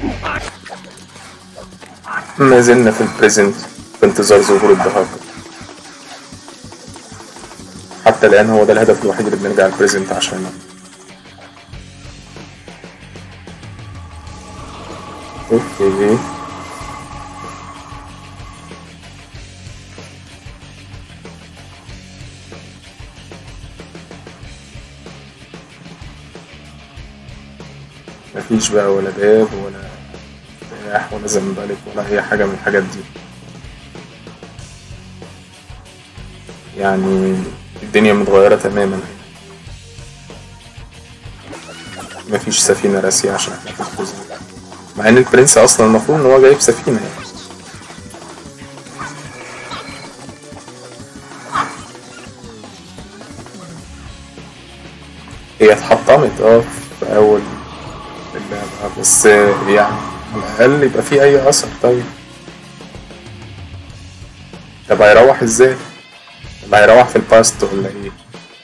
ما زلنا في البريزنت في انتظار ظهور الدهاقة حتى الآن هو ده الهدف الوحيد اللي بنرجع البريزنت عشانه اوكي مفيش بقى ولا باب ولا مفتاح ولا زنبلك ولا أي حاجة من الحاجات دي يعني الدنيا متغيرة تماما مفيش سفينة راسية عشان احنا في الجزء مع ان البرنس اصلا المفروض ان هو جايب سفينة يعني هي اتحطمت اه في اول اللعبة بس يعني على الاقل يبقى في اي اثر طيب طب هيروح ازاي؟ طب هيروح في الباست ولا ايه؟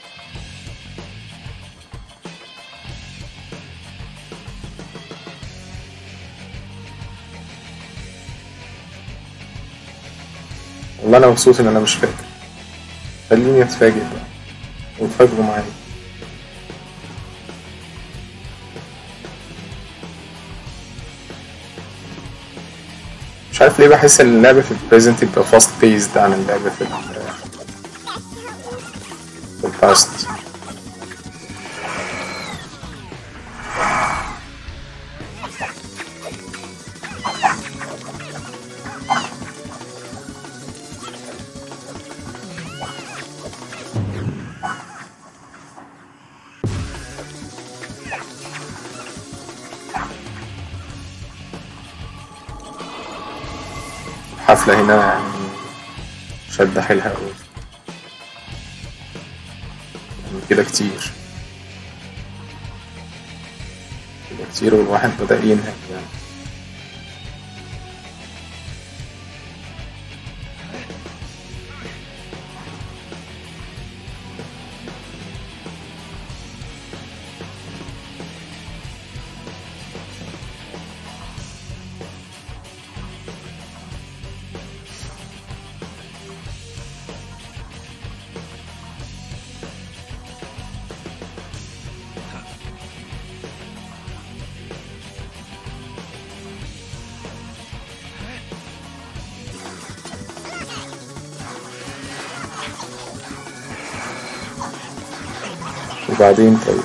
والله انا مبسوط ان انا مش فاكر خليني اتفاجئ بقى وتفاجئوا معايا مش عارف ليه بحس ان اللعبة في البريزنت يبقى فاست بيزد عن اللعبة في ال في الباست الحفلة هنا يعني شد حيلها أوي يعني كده كتير كده كتير والواحد بدأ ينهك يعني وبعدين طيب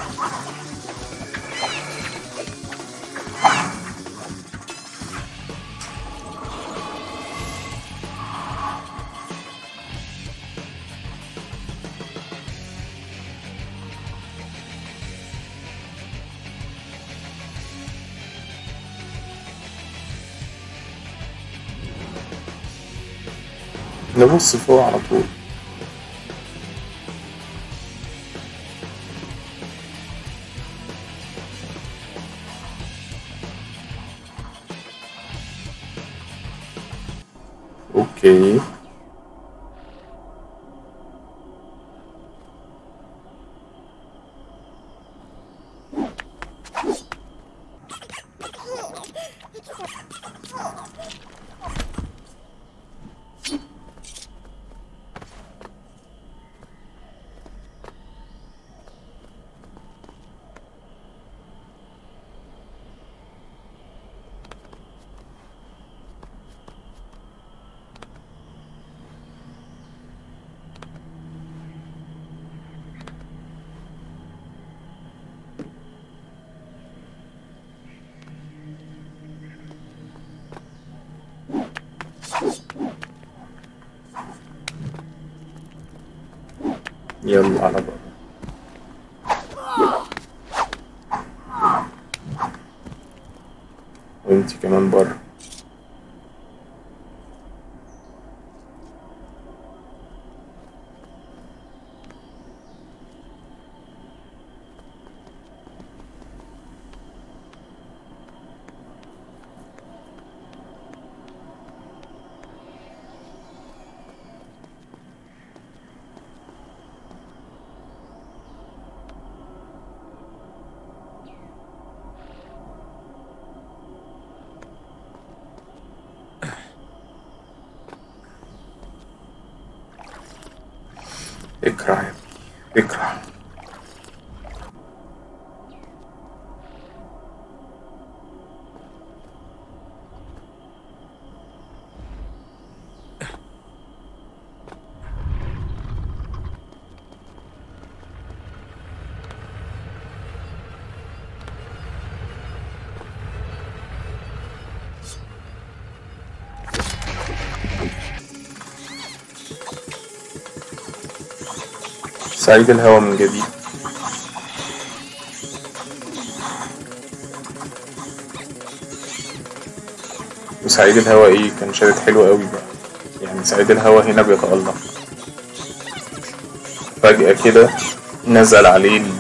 نبص فوق على طول اوكي يلا على بقى وانتي كمان بره اكره يا ابني اكره سعيد الهوى من جديد وسعيد الهوى ايه كان شادد حلو قوي بقى يعني سعيد الهوى هنا بيتألق فجأة كده نزل عليه ال-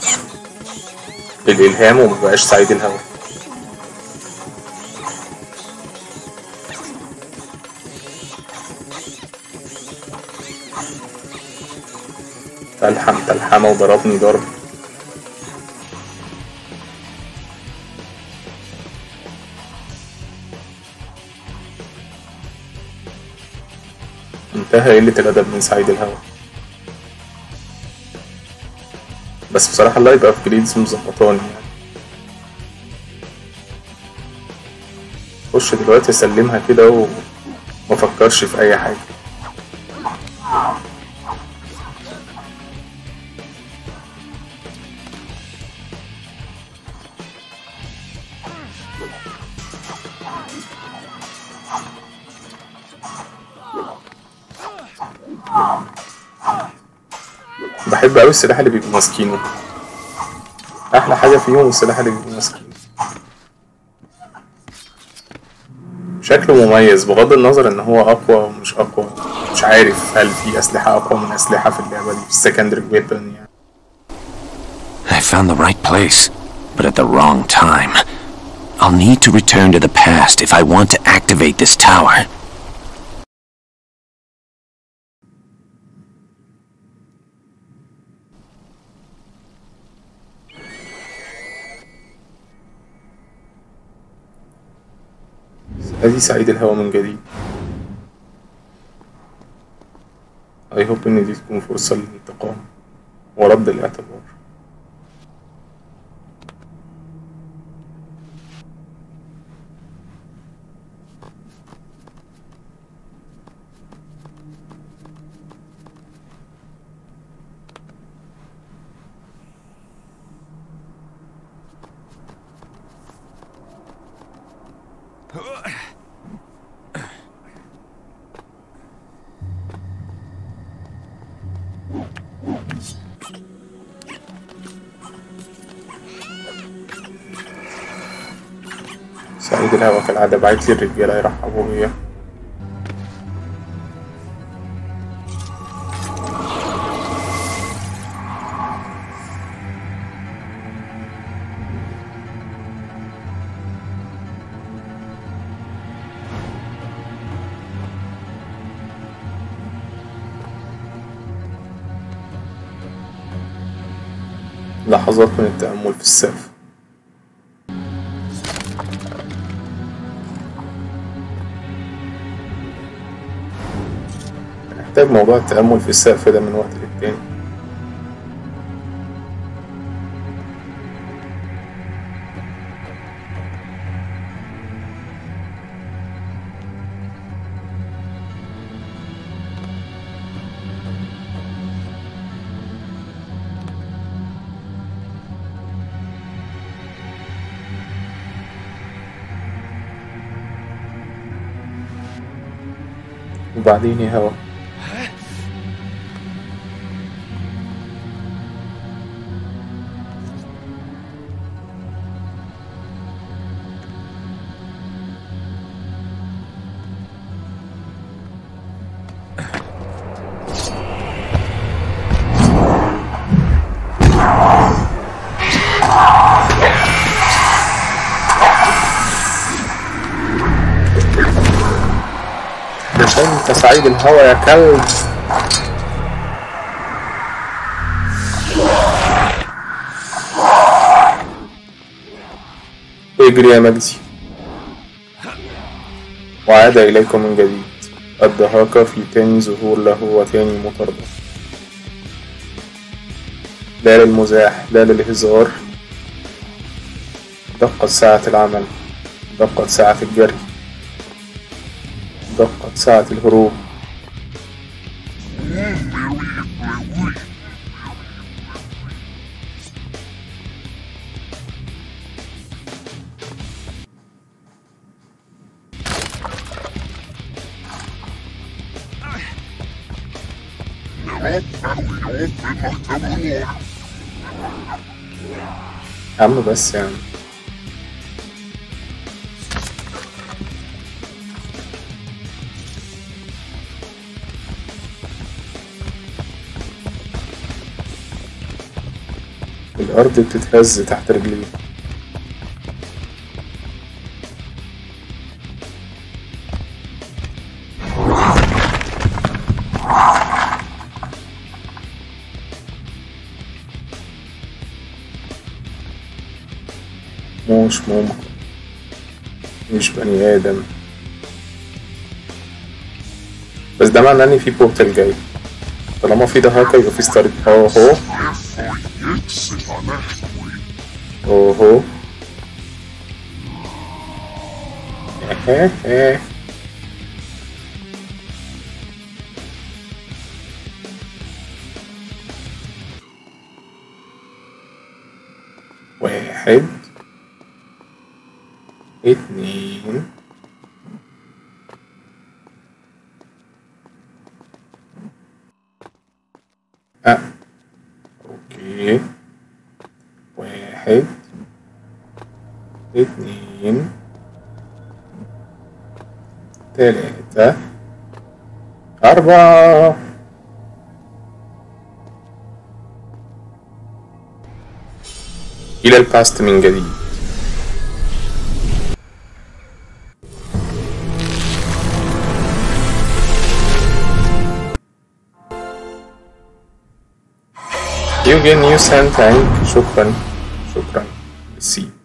الإلهام ومبقاش سعيد الهوى تلحم تلحمة وضربني ضرب انتهى قلة الأدب من سعيد الهوى بس بصراحة اللايف أبجريدز مظبطاني يعني خش دلوقتي أسلمها كده ومفكرش في أي حاجة بحب أوي السلاح اللي بيبقوا ماسكينه أحلى حاجة فيهم السلاح اللي بيبقوا ماسكينه شكله مميز بغض النظر إن هو أقوى ومش أقوى مش عارف هل في أسلحة أقوى من أسلحة في اللعبة دي في السكندري ويبن يعني I found the right place, but at the wrong time. I'll need to return to the past if I want to activate this tower. أدي سعيد الهوى من جديد I hope إن دي تكون فرصة للانتقام ورد الاعتبار سعيد الهوى كالعادة بعت لي الرجالة يرحبوا بيا لحظات من التأمل في السقف محتاج موضوع التأمل في السقف ده من وقت للتاني وبعدين يا هوا مش انت سعيد الهوى يا كلب اجري يا مجدي وعاد إليكم من جديد الضحاك في تاني ظهور له وتاني مطاردة لا للمزاح لا للهزار دقت ساعة العمل دقت ساعة الجري دقت ساعة الهروب يا عم بس يعني الأرض بتتهز تحت رجليه مش ممكن مش بني آدم بس ده معناه إن في بورتال جاي طالما في ده هاكا يبقى في ستارت أهو أوهو أوهو واحد اتنين أه أوكي واحد اتنين تلاتة أربعة إلى الباست من جديد You get new sand tank شكرا شكرا سي